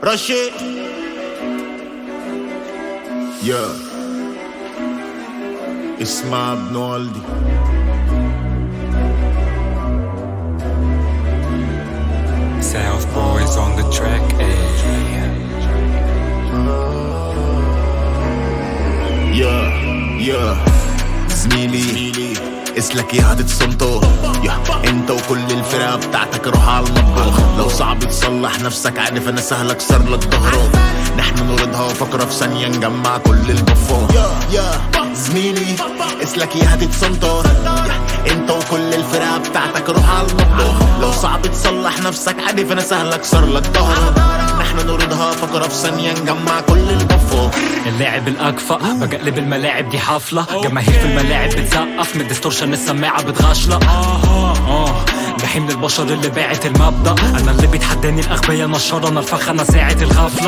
رشي يا اسمع ابن والدي South boys on the track, ayy. يا يا زميلي اسلك يا هتتصنطر يا انت وكل الفرقة بتاعتك روح على المطبخ لو صعب تصلح نفسك عارف انا سهل اكسر لك ظهرك نحن نوردها وفكرة في ثانية نجمع كل البفار يا يا زميلي اسلك يا هتتصنطر يا انت وكل الفرقة بتاعتك روح على المطبخ لو صعب تصلح نفسك عارف انا سهل اكسر لك ظهرك نحن نوردها فكرة في ثانية نجمع كل البفار اللاعب الاكفأ بقلب الملاعب دي حفلة جماهير في الملاعب بتسقف من ديستورشن السماعة بتغشلق اه جحيم للبشر اللي باعت المبدأ انا اللي بيتحداني الاغبياء نشر انا الفخ انا ساعة الغفلة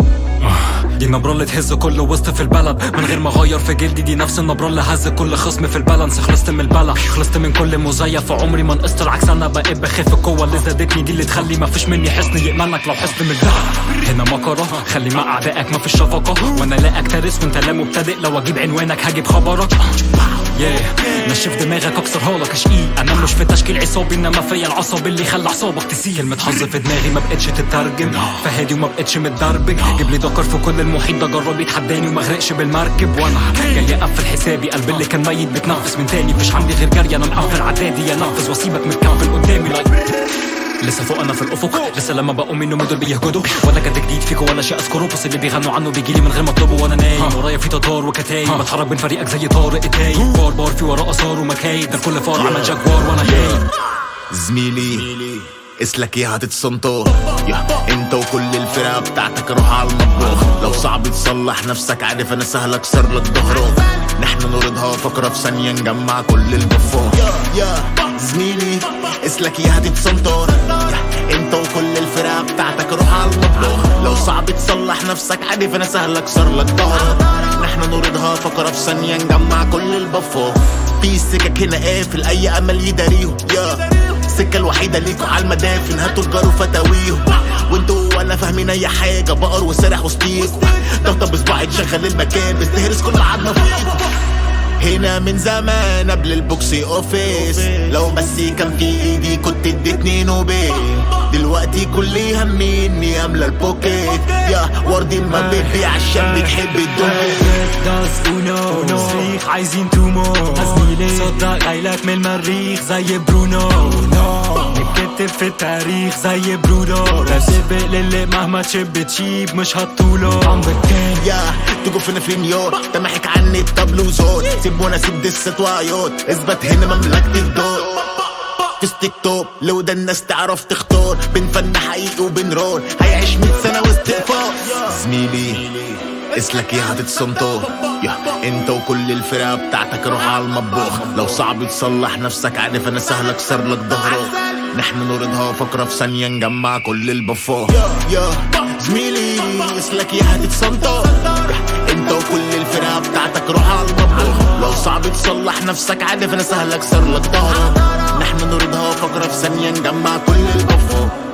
آه، دي النبرة اللي تهز كل وسط في البلد من غير ما اغير في جلدي دي نفس النبرة اللي هز كل خصم في البالانس خلصت من البلا خلصت من كل مزيف عمري ما نقصت العكس انا بقيت بخف القوة اللي زادتني دي اللي تخلي ما فيش مني حصن يأمنك لو حصن من البلا هنا مكرة خلي مع اعدائك ما فيش شفقة وانا لا اكترث وانت لا مبتدئ لو اجيب عنوانك هجيب خبرك yeah. نشف دماغك اكسرها لك اشقي انا مش في تشكيل عصابي انما فيا العصب اللي خلى اعصابك تسيل كلمة حظ في دماغي ما بقتش تترجم فهادي وما بقتش متدربج جيب لي دكر في كل المحيط ده جرب يتحداني وما اغرقش بالمركب وانا جاي اقفل حسابي قلبي اللي كان ميت بيتنفس من تاني مفيش عندي غير جري انا مقفل عدادي انفذ واسيبك متكفل قدامي لايك لسه فوق انا في الافق لسه لما بقوم منهم دول بيهجدوا ولا جد جديد فيكو ولا شيء اذكره بس اللي بيغنوا عنه بيجيلي من غير ما اطلبه وانا نايم ورايا في تتار وكتايب بتحرك بين فريقك زي طارق التايب بار بار في وراه اثار ومكايد ده الكل فار عمل جاكوار وانا جاي زميلي اسلك يا هتتصنطر يا انت وكل الفرقة بتاعتك روح على المطبخ لو صعب تصلح نفسك عارف انا سهل اكسر لك ظهرك نحن نوردها فكرة في ثانية نجمع كل البفار يا يا زميلي اسلك يا هتتصنطر يا انت وكل الفرقة بتاعتك روح على المطبخ لو صعب تصلح نفسك عارف انا سهل اكسر لك ظهرك نحن نوردها فكرة في ثانية نجمع كل البفار في السكك هنا قافل اي امل يداريهم يا السكة الوحيدة ليكوا على المدافن هاتوا تجاروا فتاويهم وانتوا وانا فاهمين اي حاجة بقر وسارح وسطيكوا طبطب بصباعي تشغل المكان بستهرس كل عظمة فيكوا هنا من زمان قبل البوكسي اوفيس لو بس كان في ايدي كنت اديتني نوبل دلوقتي كل همي اني املى البوكيت يا وردي ما بتبيع عشان بتحب الدنيا داز اونو صريخ عايزين تومو زميلي صدق جايلك من المريخ زي برونو نكتب في التاريخ زي برودو لا سابق للي مهما تشب تشيب مش هتطوله عم بكين يا تجوا فينا في نيويورك تمحك عني الطبل وزور سيب وانا سيب دست وعيوط اثبت هنا مملكتي الدور في ستيك توب لو ده الناس تعرف تختار بين فن حقيقي وبين رول هيعيش 100 سنه واستقفال زميلي اسلك يا هتتصنطر يا انت وكل الفرقه بتاعتك روح على المطبخ لو صعب تصلح نفسك عارف انا سهل اكسر لك ظهرك نحن نوردها فكرة في ثانية نجمع كل البفار يا زميلي اسلك يا هتتصنطر يا انت وكل الفرقة بتاعتك روح على المطبخ لو صعب تصلح نفسك عارف انا سهل اكسر لك ظهرك نحن نوردها فكرة في ثانية نجمع كل البفار